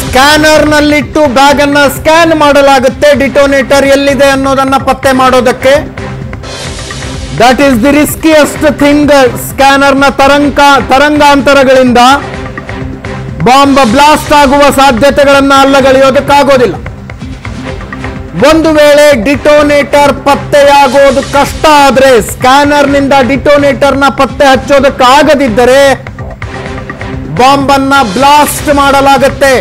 scanner ನಲ್ಲಿಟ್ಟು bag ಅನ್ನ scan ಮಾಡಲಾಗುತ್ತೆ ಡಿಟೋನೇಟರ್ ಎಲ್ಲಿದೆ ಅನ್ನೋದನ್ನ ಪತ್ತೆ ಮಾಡೋದಕ್ಕೆ that is the riskiest thing scanner ನ ತರಂಗ ತರಂಗಾಂತರಗಳಿಂದ ಬಾಂಬ್ ಬ್ಲಾಸ್ಟ್ ಆಗುವ ಸಾಧ್ಯತೆಗಳನ್ನ ಅಲ್ಲಗಳೆಯೋದಕ್ಕಾಗೋದಿಲ್ಲ ಒಂದು ವೇಳೆ ಡಿಟೋನೇಟರ್ ಪತ್ತೆಯಾಗೋದು ಕಷ್ಟ ಆದ್ರೆ ಸ್ಕ್ಯಾನರ್ ನಿಂದ ಡಿಟೋನೇಟರ್ ನ ಪತ್ತೆ ಹಚ್ಚೋದಕ್ಕಾಗದಿದ್ದರೆ ಬಾಂಬ್ ಅನ್ನ ಬ್ಲಾಸ್ಟ್ ಮಾಡಲಾಗುತ್ತೆ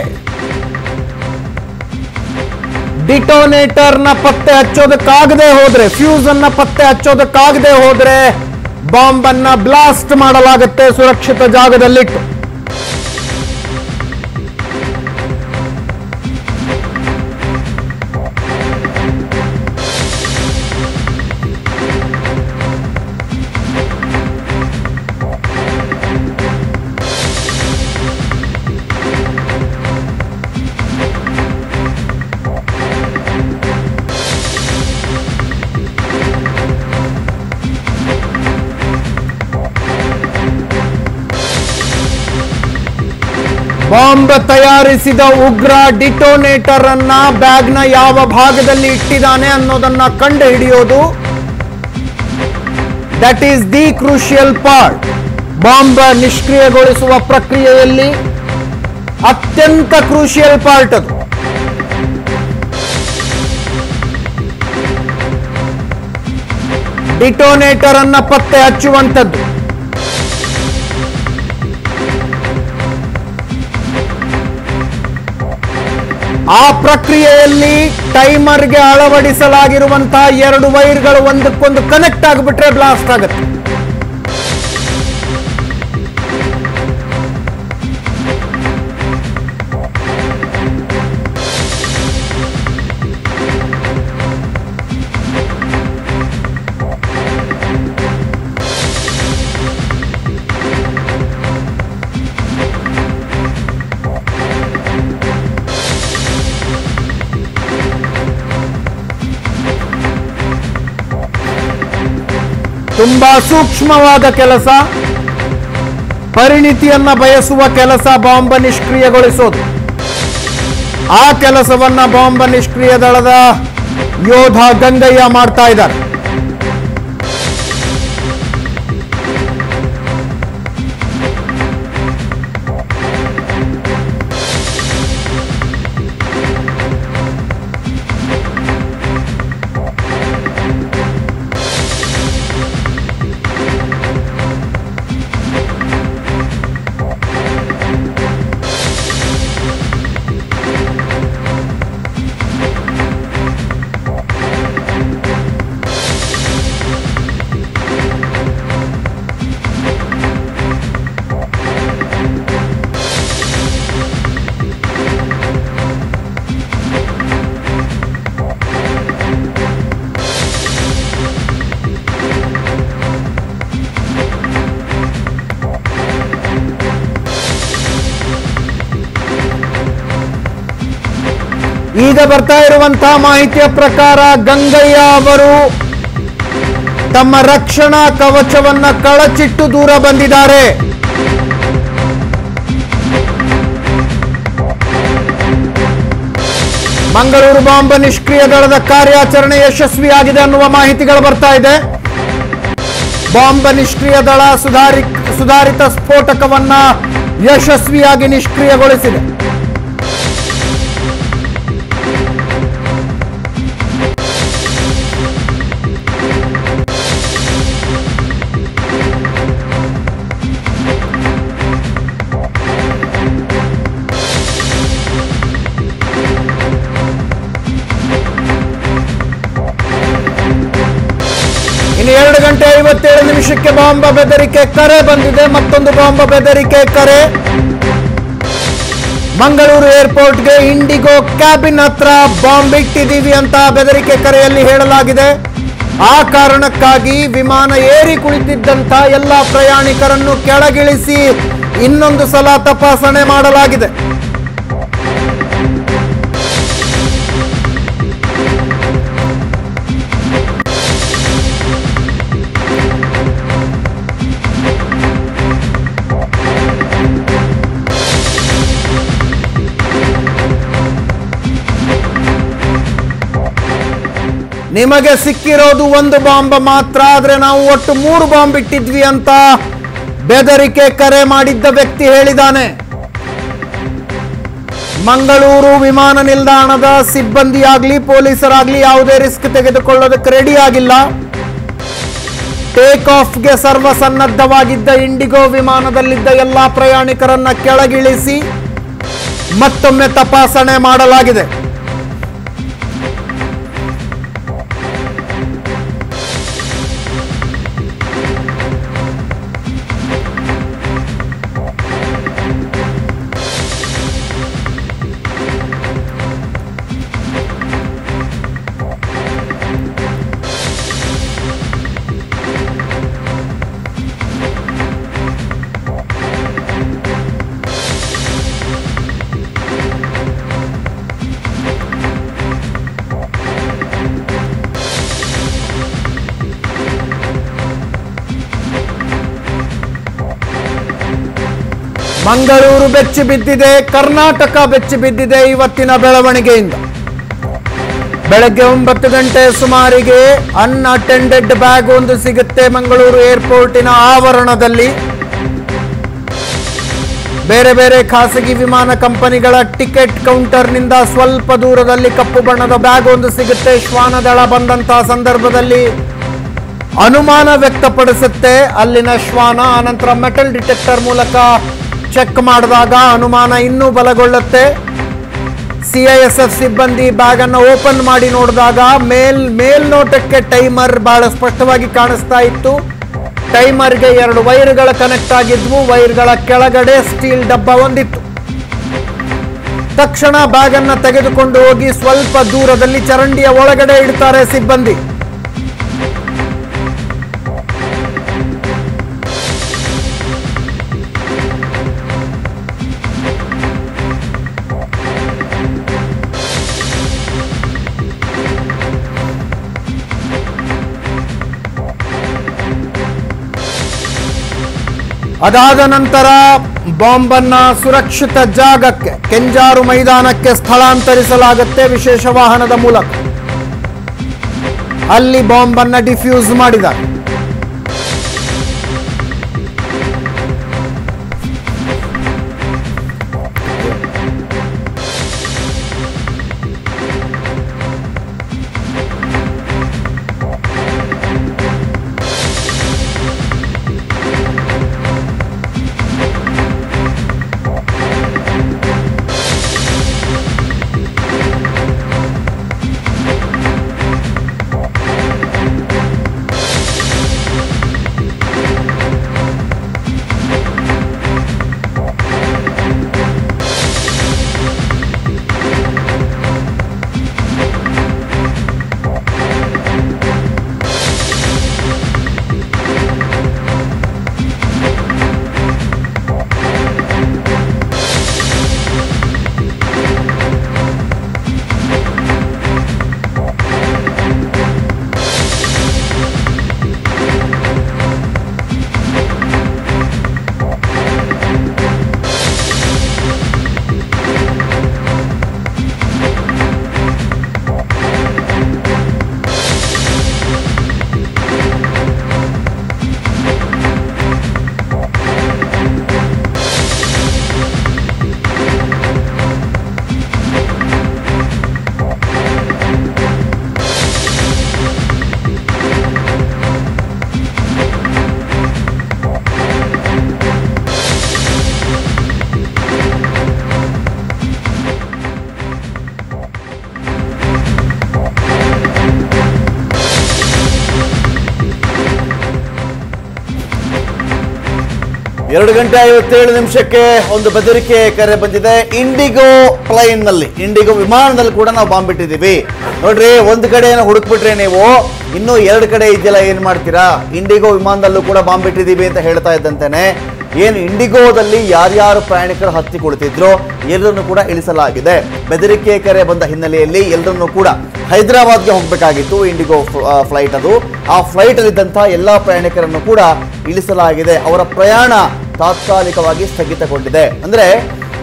ಡಿಟೋನೇಟರ್ ನ ಪತ್ತೆ ಹಚ್ಚೋದಕ್ಕಾಗದೆ ಹೋದ್ರೆ ಫ್ಯೂಸ್ ಅನ್ನ ಪತ್ತೆ ಹಚ್ಚೋದಕ್ಕಾಗದೆ ಹೋದ್ರೆ ಬಾಂಬ್ ಅನ್ನ ಬ್ಲಾಸ್ಟ್ ಮಾಡಲಾಗುತ್ತೆ ಸುರಕ್ಷಿತ ಜಾಗದಲ್ಲಿಟ್ಟು ಬಾಂಬ್ ತಯಾರಿಸಿದ ಉಗ್ರ ಡಿಟೋನೇಟರ್ ಅನ್ನ ಬ್ಯಾಗ್ನ ಯಾವ ಭಾಗದಲ್ಲಿ ಇಟ್ಟಿದ್ದಾನೆ ಅನ್ನೋದನ್ನ ಕಂಡು ಹಿಡಿಯೋದು that is the crucial part bomb ನಿಷ್ಕ್ರಿಯಗೊಳಿಸುವ ಪ್ರಕ್ರಿಯೆಯಲ್ಲಿ ಅತ್ಯಂತ ಕ್ರೂಷಿಯಲ್ ಪಾರ್ಟ್ ಅದು ಡಿಟೋನೇಟರ್ ಅನ್ನ ಪತ್ತೆ ಹಚ್ಚುವಂಥದ್ದು ಆ ಪ್ರಕ್ರಿಯೆಯಲ್ಲಿ ಟೈಮರ್ಗೆ ಅಳವಡಿಸಲಾಗಿರುವಂತಹ ಎರಡು ವೈರ್ಗಳು ಒಂದಕ್ಕೊಂದು ಕನೆಕ್ಟ್ ಆಗಿಬಿಟ್ರೆ ಬ್ಲಾಸ್ಟ್ ಆಗುತ್ತೆ ತುಂಬಾ ಸೂಕ್ಷ್ಮವಾದ ಕೆಲಸ ಪರಿಣಿತಿಯನ್ನ ಬಯಸುವ ಕೆಲಸ ಬಾಂಬ್ ನಿಷ್ಕ್ರಿಯಗೊಳಿಸೋದು ಆ ಕೆಲಸವನ್ನ ಬಾಂಬ್ ನಿಷ್ಕ್ರಿಯ ದಳದ ಯೋಧ ಗಂಗಯ್ಯ ಮಾಡ್ತಾ ಇದ್ದಾರೆ ಈಗ ಬರ್ತಾ ಇರುವಂತಹ ಮಾಹಿತಿಯ ಪ್ರಕಾರ ಗಂಗಯ್ಯ ಅವರು ತಮ್ಮ ರಕ್ಷಣಾ ಕವಚವನ್ನ ಕಳಚಿಟ್ಟು ದೂರ ಬಂದಿದ್ದಾರೆ ಮಂಗಳೂರು ಬಾಂಬ್ ನಿಷ್ಕ್ರಿಯ ದಳದ ಕಾರ್ಯಾಚರಣೆ ಯಶಸ್ವಿಯಾಗಿದೆ ಅನ್ನುವ ಮಾಹಿತಿಗಳು ಬರ್ತಾ ಇದೆ ಬಾಂಬ್ ನಿಷ್ಕ್ರಿಯ ದಳ ಸುಧಾರಿ ಸುಧಾರಿತ ಸ್ಫೋಟಕವನ್ನ ಯಶಸ್ವಿಯಾಗಿ ನಿಷ್ಕ್ರಿಯಗೊಳಿಸಿದೆ ಇನ್ನು ಎರಡು ಗಂಟೆ ಐವತ್ತೇಳು ನಿಮಿಷಕ್ಕೆ ಬಾಂಬ್ ಬೆದರಿಕೆ ಕರೆ ಬಂದಿದೆ ಮತ್ತೊಂದು ಬಾಂಬ್ ಬೆದರಿಕೆ ಕರೆ ಮಂಗಳೂರು ಏರ್ಪೋರ್ಟ್ಗೆ ಇಂಡಿಗೋ ಕ್ಯಾಬಿನ್ ಹತ್ರ ಬಾಂಬ್ ಇಟ್ಟಿದ್ದೀವಿ ಅಂತ ಬೆದರಿಕೆ ಕರೆಯಲ್ಲಿ ಹೇಳಲಾಗಿದೆ ಆ ಕಾರಣಕ್ಕಾಗಿ ವಿಮಾನ ಏರಿ ಕುಳಿತಿದ್ದಂತ ಎಲ್ಲ ಪ್ರಯಾಣಿಕರನ್ನು ಕೆಳಗಿಳಿಸಿ ಇನ್ನೊಂದು ಸಲ ತಪಾಸಣೆ ಮಾಡಲಾಗಿದೆ ನಿಮಗೆ ಸಿಕ್ಕಿರೋದು ಒಂದು ಬಾಂಬ್ ಮಾತ್ರ ಆದ್ರೆ ನಾವು ಒಟ್ಟು ಮೂರು ಬಾಂಬ್ ಇಟ್ಟಿದ್ವಿ ಅಂತ ಬೆದರಿಕೆ ಕರೆ ಮಾಡಿದ್ದ ವ್ಯಕ್ತಿ ಹೇಳಿದ್ದಾನೆ ಮಂಗಳೂರು ವಿಮಾನ ನಿಲ್ದಾಣದ ಸಿಬ್ಬಂದಿಯಾಗ್ಲಿ ಪೊಲೀಸರಾಗ್ಲಿ ಯಾವುದೇ ರಿಸ್ಕ್ ತೆಗೆದುಕೊಳ್ಳೋದಕ್ಕೆ ರೆಡಿ ಆಗಿಲ್ಲ ಟೇಕ್ ಆಫ್ಗೆ ಸರ್ವಸನ್ನದ್ಧವಾಗಿದ್ದ ಇಂಡಿಗೋ ವಿಮಾನದಲ್ಲಿದ್ದ ಎಲ್ಲಾ ಪ್ರಯಾಣಿಕರನ್ನ ಕೆಳಗಿಳಿಸಿ ಮತ್ತೊಮ್ಮೆ ತಪಾಸಣೆ ಮಾಡಲಾಗಿದೆ ಮಂಗಳೂರು ಬೆಚ್ಚಿ ಬಿದ್ದಿದೆ ಕರ್ನಾಟಕ ಬೆಚ್ಚಿ ಬಿದ್ದಿದೆ ಇವತ್ತಿನ ಬೆಳವಣಿಗೆಯಿಂದ ಬೆಳಗ್ಗೆ ಒಂಬತ್ತು ಗಂಟೆ ಸುಮಾರಿಗೆ ಅನ್ಅಟೆಂಡೆಡ್ ಬ್ಯಾಗ್ ಒಂದು ಸಿಗುತ್ತೆ ಮಂಗಳೂರು ಏರ್ಪೋರ್ಟಿನ ಆವರಣದಲ್ಲಿ ಬೇರೆ ಬೇರೆ ಖಾಸಗಿ ವಿಮಾನ ಕಂಪನಿಗಳ ಟಿಕೆಟ್ ಕೌಂಟರ್ನಿಂದ ಸ್ವಲ್ಪ ದೂರದಲ್ಲಿ ಕಪ್ಪು ಬಣ್ಣದ ಬ್ಯಾಗ್ ಒಂದು ಸಿಗುತ್ತೆ ಶ್ವಾನದಳ ಬಂದಂತಹ ಸಂದರ್ಭದಲ್ಲಿ ಅನುಮಾನ ವ್ಯಕ್ತಪಡಿಸುತ್ತೆ ಅಲ್ಲಿನ ಶ್ವಾನ ಆನಂತರ ಮೆಟಲ್ ಡಿಟೆಕ್ಟರ್ ಮೂಲಕ ಚೆಕ್ ಮಾಡಿದಾಗ ಅನುಮಾನ ಇನ್ನೂ ಬಲಗೊಳ್ಳುತ್ತೆ ಸಿಐಎಸ್ಎಫ್ ಸಿಬ್ಬಂದಿ ಬ್ಯಾಗ್ ಅನ್ನು ಓಪನ್ ಮಾಡಿ ನೋಡಿದಾಗ ಮೇಲ್ ಮೇಲ್ನೋಟಕ್ಕೆ ಟೈಮರ್ ಬಹಳ ಸ್ಪಷ್ಟವಾಗಿ ಕಾಣಿಸ್ತಾ ಇತ್ತು ಟೈಮರ್ಗೆ ಎರಡು ವೈರ್ಗಳ ಕನೆಕ್ಟ್ ಆಗಿದ್ವು ವೈರ್ಗಳ ಕೆಳಗಡೆ ಸ್ಟೀಲ್ ಡಬ್ಬ ಒಂದಿತ್ತು ತಕ್ಷಣ ಬ್ಯಾಗ್ ಅನ್ನ ತೆಗೆದುಕೊಂಡು ಹೋಗಿ ಸ್ವಲ್ಪ ದೂರದಲ್ಲಿ ಚರಂಡಿಯ ಒಳಗಡೆ ಇಡ್ತಾರೆ ಸಿಬ್ಬಂದಿ ಅದಾದ ನಂತರ ಬಾಂಬನ್ನ ಸುರಕ್ಷಿತ ಜಾಗಕ್ಕೆ ಕೆಂಜಾರು ಮೈದಾನಕ್ಕೆ ಸ್ಥಳಾಂತರಿಸಲಾಗುತ್ತೆ ವಿಶೇಷ ವಾಹನದ ಮೂಲಕ ಅಲ್ಲಿ ಬಾಂಬನ್ನ ಡಿಫ್ಯೂಸ್ ಮಾಡಿದ್ದಾರೆ ಎರಡು ಗಂಟೆ ಐವತ್ತೇಳು ನಿಮಿಷಕ್ಕೆ ಒಂದು ಬೆದರಿಕೆ ಕರೆ ಬಂದಿದೆ ಇಂಡಿಗೋ ಪ್ಲೈನ್ ನಲ್ಲಿ ಇಂಡಿಗೋ ವಿಮಾನದಲ್ಲಿ ಕೂಡ ನಾವು ಬಾಂಬ್ ಇಟ್ಟಿದ್ದೀವಿ ನೋಡ್ರಿ ಒಂದು ಕಡೆ ಏನೋ ಹುಡುಕ್ಬಿಟ್ರೆ ನೀವು ಇನ್ನೂ ಎರಡು ಕಡೆ ಇದೆಯಲ್ಲ ಏನ್ ಮಾಡ್ತೀರಾ ಇಂಡಿಗೋ ವಿಮಾನದಲ್ಲೂ ಕೂಡ ಬಾಂಬ್ ಇಟ್ಟಿದ್ದೀವಿ ಅಂತ ಹೇಳ್ತಾ ಇದ್ದಂತೆನೆ ಏನು ಇಂಡಿಗೋದಲ್ಲಿ ಯಾರ್ಯಾರು ಪ್ರಯಾಣಿಕರು ಹತ್ತಿ ಕುಳಿತಿದ್ರು ಎಲ್ಲರನ್ನು ಕೂಡ ಇಳಿಸಲಾಗಿದೆ ಬೆದರಿಕೆ ಕರೆ ಬಂದ ಹಿನ್ನೆಲೆಯಲ್ಲಿ ಎಲ್ಲರನ್ನು ಕೂಡ ಹೈದರಾಬಾದ್ಗೆ ಹೋಗಬೇಕಾಗಿತ್ತು ಇಂಡಿಗೋ ಫ್ಲೈಟ್ ಅದು ಆ ಫ್ಲೈಟ್ ಅಲ್ಲಿದ್ದಂತಹ ಎಲ್ಲಾ ಪ್ರಯಾಣಿಕರನ್ನು ಕೂಡ ಇಳಿಸಲಾಗಿದೆ ಅವರ ಪ್ರಯಾಣ ತಾತ್ಕಾಲಿಕವಾಗಿ ಸ್ಥಗಿತಗೊಂಡಿದೆ ಅಂದ್ರೆ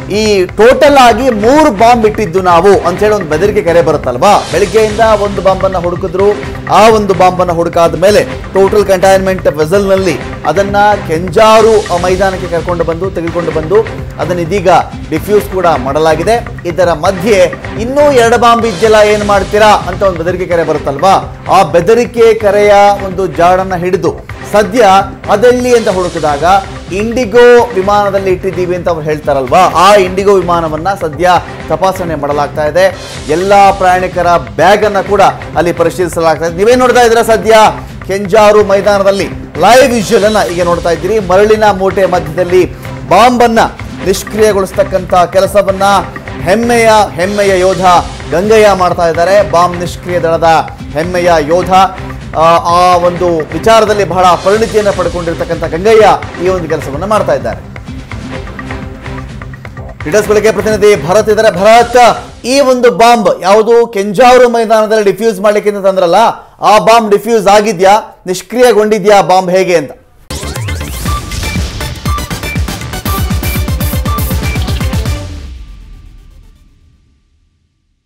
ಈ ಟೋಟಲ್ ಆಗಿ ಮೂರು ಬಾಂಬ್ ಇಟ್ಟಿದ್ದು ನಾವು ಅಂತ ಹೇಳಿ ಒಂದು ಬೆದರಿಕೆ ಕರೆ ಬರುತ್ತಲ್ವಾ ಬೆಳಿಗ್ಗೆಯಿಂದ ಒಂದು ಬಾಂಬನ್ನ ಹುಡುಕಿದ್ರು ಆ ಒಂದು ಬಾಂಬನ್ನ ಹುಡುಕಾದ ಮೇಲೆ ಟೋಟಲ್ ಕಂಟೈನ್ಮೆಂಟ್ ನಲ್ಲಿ ಅದನ್ನ ಕೆಂಜಾರು ಮೈದಾನಕ್ಕೆ ಕರ್ಕೊಂಡು ಬಂದು ತೆಗೆದುಕೊಂಡು ಬಂದು ಅದನ್ನ ಇದೀಗ ಡಿಫ್ಯೂಸ್ ಕೂಡ ಮಾಡಲಾಗಿದೆ ಇದರ ಮಧ್ಯೆ ಇನ್ನೂ ಎರಡು ಬಾಂಬ್ ಇದೆಯಲ್ಲ ಏನ್ ಮಾಡ್ತೀರಾ ಅಂತ ಒಂದು ಬೆದರಿಕೆ ಕರೆ ಬರುತ್ತಲ್ವಾ ಆ ಬೆದರಿಕೆ ಕರೆಯ ಒಂದು ಜಾಡನ್ನ ಹಿಡಿದು ಸದ್ಯ ಅದೆಲ್ಲಿ ಅಂತ ಹುಡುಕಿದಾಗ ಇಂಡಿಗೋ ವಿಮಾನದಲ್ಲಿ ಇಟ್ಟಿದ್ದೀವಿ ಅಂತ ಅವ್ರು ಹೇಳ್ತಾರಲ್ವಾ ಆ ಇಂಡಿಗೋ ವಿಮಾನವನ್ನ ಸದ್ಯ ತಪಾಸಣೆ ಮಾಡಲಾಗ್ತಾ ಇದೆ ಎಲ್ಲಾ ಪ್ರಯಾಣಿಕರ ಬ್ಯಾಗ್ ಅನ್ನ ಕೂಡ ಅಲ್ಲಿ ಪರಿಶೀಲಿಸಲಾಗ್ತಾ ಇದೆ ನೀವೇ ನೋಡ್ತಾ ಇದ್ದೀರಾ ಸದ್ಯ ಕೆಂಜಾರು ಮೈದಾನದಲ್ಲಿ ಲೈವ್ ವಿಜುವಲ್ ಅನ್ನ ಈಗ ನೋಡ್ತಾ ಇದ್ದೀರಿ ಮರಳಿನ ಮೂಟೆ ಮಧ್ಯದಲ್ಲಿ ಬಾಂಬ್ ಅನ್ನ ನಿಷ್ಕ್ರಿಯಗೊಳಿಸ್ತಕ್ಕಂಥ ಕೆಲಸವನ್ನ ಹೆಮ್ಮೆಯ ಹೆಮ್ಮೆಯ ಯೋಧ ಗಂಗಯ್ಯ ಮಾಡ್ತಾ ಇದ್ದಾರೆ ಬಾಂಬ್ ನಿಷ್ಕ್ರಿಯ ದಳದ ಹೆಮ್ಮೆಯ ಯೋಧ ಆ, ಆ ಒಂದು ವಿಚಾರದಲ್ಲಿ ಬಹಳ ಪರಿಣಿತಿಯನ್ನು ಪಡ್ಕೊಂಡಿರ್ತಕ್ಕಂಥ ಗಂಗಯ್ಯ ಈ ಒಂದು ಕೆಲಸವನ್ನು ಮಾಡ್ತಾ ಇದ್ದಾರೆ ಲೀಡರ್ಸ್ ಬೆಳಗ್ಗೆ ಪ್ರತಿನಿಧಿ ಭರತ್ ಇದ್ದಾರೆ ಭರತ್ ಈ ಒಂದು ಬಾಂಬ್ ಯಾವುದು ಕೆಂಜಾರು ಮೈದಾನದಲ್ಲಿ ಡಿಫ್ಯೂಸ್ ಮಾಡ್ಲಿಕ್ಕೆ ಅಂತ ತಂದ್ರಲ್ಲ ಆ ಬಾಂಬ್ ಡಿಫ್ಯೂಸ್ ಆಗಿದ್ಯಾ ನಿಷ್ಕ್ರಿಯಗೊಂಡಿದ್ಯಾ ಬಾಂಬ್ ಹೇಗೆ ಅಂತ